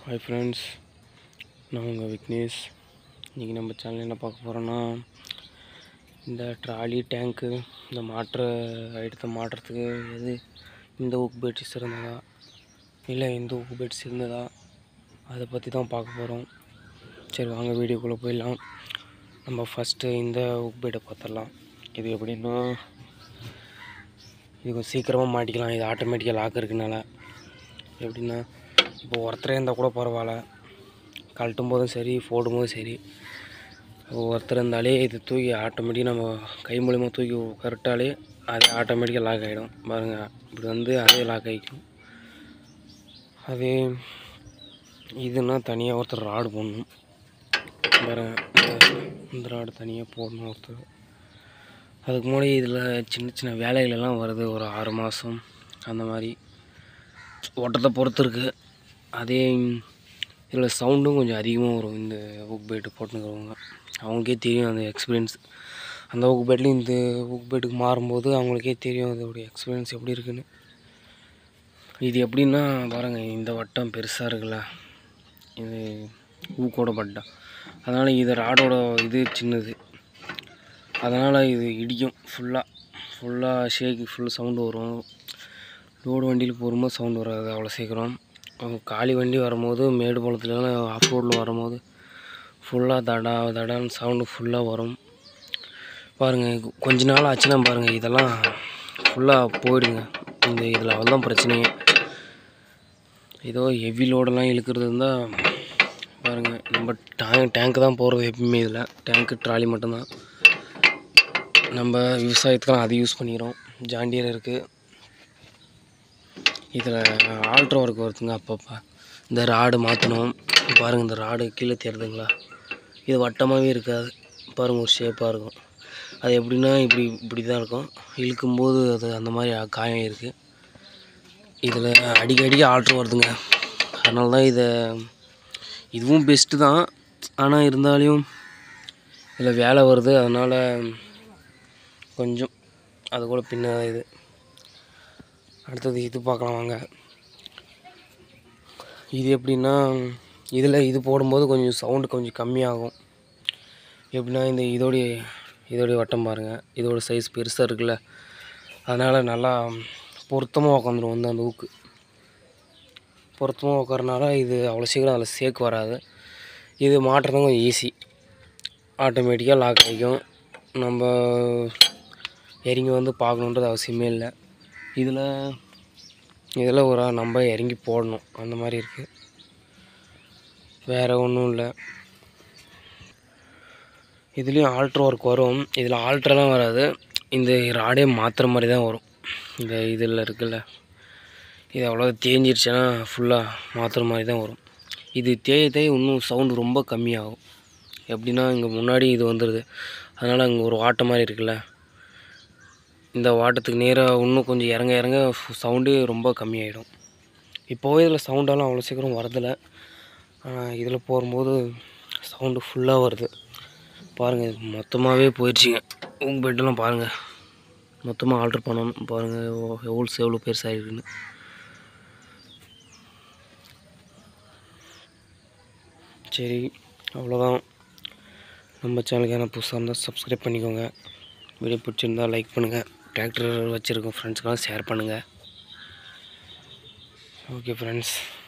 hi friends நான் உங்கள் விக்னேஷ் இன்றைக்கி நம்ம சேனல் என்ன பார்க்க போகிறோன்னா இந்த ட்ராலி டேங்க்கு இந்த மாற்ற ஐட்டத்தை மாட்டுறதுக்கு எது இந்த ஊக்கு பெட்ஸ் இருந்ததா இல்லை இந்த ஊக்கு பெட்ஸ் இருந்ததா அதை பற்றி தான் பார்க்க போகிறோம் சரி வாங்க வீடியோக்குள்ளே போயிடலாம் நம்ம ஃபஸ்ட்டு இந்த ஊக்கு பெட்டை பார்த்துடலாம் இது எப்படின்னா இது கொஞ்சம் சீக்கிரமாக மாட்டிக்கலாம் இது ஆட்டோமேட்டிக்காக லாக் இருக்கனால எப்படின்னா இப்போ ஒருத்தரே இருந்தால் கூட பரவாயில்ல கழட்டும் போதும் சரி போடும் போதும் சரி ஒருத்தர் இருந்தாலே இது தூக்கி ஆட்டோமேட்டிக்காக நம்ம கை மூலிமா தூக்கி கரெக்டாலே அது ஆட்டோமேட்டிக்காக லாக் ஆகிடும் பாருங்கள் இப்படி வந்து அதே லாக் ஆகிக்கும் அதே இதுனா தனியாக ஒருத்தர் ராடு போடணும் பாருங்க இந்த- இந்த ராடு தனியாக போடணும் ஒருத்தர் அதுக்கு முன்னாடி இதில் சின்ன சின்ன வேலைகள் எல்லாம் வருது ஒரு ஆறு மாதம் அந்த மாதிரி ஓட்டத்தை பொறுத்து இருக்குது அதே இதில் சவுண்டும் கொஞ்சம் அதிகமாக வரும் இந்த ஊக் பேட்டு போட்டுக்கிறவங்க அவங்களுக்கே தெரியும் அந்த எக்ஸ்பீரியன்ஸ் அந்த ஊக் பேட்லேயும் இந்த ஊக் பேட்டுக்கு மாறும்போது அவங்களுக்கே தெரியும் அதோடைய எக்ஸ்பீரியன்ஸ் எப்படி இருக்குன்னு இது எப்படின்னா பாருங்கள் இந்த வட்டம் பெருசாக இருக்குல்ல இது ஊக்கோட வட்டம் அதனால் இது ராடோட இது சின்னது அதனால் இது இடிக்கும் ஃபுல்லாக ஃபுல்லாக ஷேக்கு ஃபுல் சவுண்டு வரும் லோடு வண்டியில் போகும்போது சவுண்டு வராது அவ்வளோ சீக்கிரம் அவங்க காலி வண்டி வரும்போது மேடு பள்ளத்துலலாம் ஆஃப் ரோடில் வரும்போது ஃபுல்லாக தடா தடான்னு சவுண்டு ஃபுல்லாக வரும் பாருங்கள் கொஞ்ச நாள் ஆச்சுன்னா பாருங்கள் இதெல்லாம் ஃபுல்லாக போயிடுங்க இந்த இதில் அவ்வளோதான் பிரச்சனையே ஏதோ ஹெவி லோடெல்லாம் இழுக்கிறது இருந்தால் பாருங்கள் நம்ம டேங்க் டேங்க்கு தான் போகிறது எப்பவுமே இதில் டேங்க்கு ட்ராலி மட்டும்தான் நம்ம விவசாயத்துக்கெல்லாம் அது யூஸ் பண்ணிக்கிறோம் ஜாண்டியர் இருக்குது இதில் ஆல்ட்ரோ ஒர்க் வருதுங்க அப்பப்போ இந்த ராடு மாற்றணும் பாருங்கள் இந்த ராடு கீழே தெரியுதுங்களா இது வட்டமாகவே இருக்காது பாருங்கள் ஒரு ஷேப்பாக இருக்கும் அது எப்படின்னா இப்படி இப்படி தான் இருக்கும் இழுக்கும்போது அது அந்த மாதிரி காயம் இருக்குது இதில் அடிக்கடி ஆல்ட்ரோ வருதுங்க அதனால தான் இதை இதுவும் பெஸ்ட்டு தான் ஆனால் இருந்தாலும் இதில் வேலை வருது அதனால் கொஞ்சம் அது கூட பின்ன இது அடுத்தது இது பார்க்கலாம் வாங்க இது எப்படின்னா இதில் இது போடும்போது கொஞ்சம் சவுண்டு கொஞ்சம் கம்மியாகும் எப்படின்னா இந்த இதோடைய இதோடைய வட்டம் பாருங்கள் இதோட சைஸ் பெருசாக இருக்குல்ல அதனால் நல்லா பொருத்தமாக உக்காந்துரும் வந்து அந்த ஊக்கு பொருத்தமாக உட்காரனால இது அவ்வளோ சீக்கிரம் அதில் சேக் வராது இது மாட்டுறதும் கொஞ்சம் ஈஸி ஆட்டோமேட்டிக்காக லாக் ஆகிக்கும் நம்ம இறங்கி வந்து பார்க்கணுன்றது அவசியமே இல்லை இதில் இதில் ஒரு ஆள் நம்ம இறங்கி போடணும் அந்த மாதிரி இருக்குது வேறு ஒன்றும் இல்லை இதுலேயும் ஆல்ட்ரு ஒர்க் வரும் இதில் ஆல்ட்ரெலாம் வராது இந்த ராடே மாற்றுற மாதிரி தான் வரும் இந்த இதில் இருக்குல்ல இது அவ்வளோ தேஞ்சிருச்சுன்னா ஃபுல்லாக மாற்றுற மாதிரி தான் வரும் இது தேய தேய இன்னும் சவுண்டு ரொம்ப கம்மியாகும் எப்படின்னா இங்கே முன்னாடி இது வந்துடுது அதனால் அங்கே ஒரு வாட்டை மாதிரி இருக்குல்ல இந்த வாட்டத்துக்கு நேராக இன்னும் கொஞ்சம் இறங்க இறங்க சவுண்டே ரொம்ப கம்மியாயிடும் இப்போவே இதில் சவுண்டெல்லாம் அவ்வளோ சீக்கிரம் வரதில்லை ஆனால் இதில் போகும்போது சவுண்டு ஃபுல்லாக வருது பாருங்கள் இது மொத்தமாகவே போயிடுச்சுங்க உங்கள் பெட்டெல்லாம் பாருங்கள் மொத்தமாக ஆல்ட்ரு பண்ணணும் பாருங்கள் எவ்வளோ எவ்வளோ பெருசாக இருக்குன்னு சரி அவ்வளோதான் நம்ம சேனலுக்கு என்ன புதுசாக இருந்தால் சப்ஸ்கிரைப் பண்ணிக்கோங்க வீடியோ பிடிச்சிருந்தா லைக் பண்ணுங்கள் டிராக்டர் வச்சுருக்கோம் ஃப்ரெண்ட்ஸ்க்கெல்லாம் ஷேர் பண்ணுங்கள் ஓகே ஃப்ரெண்ட்ஸ்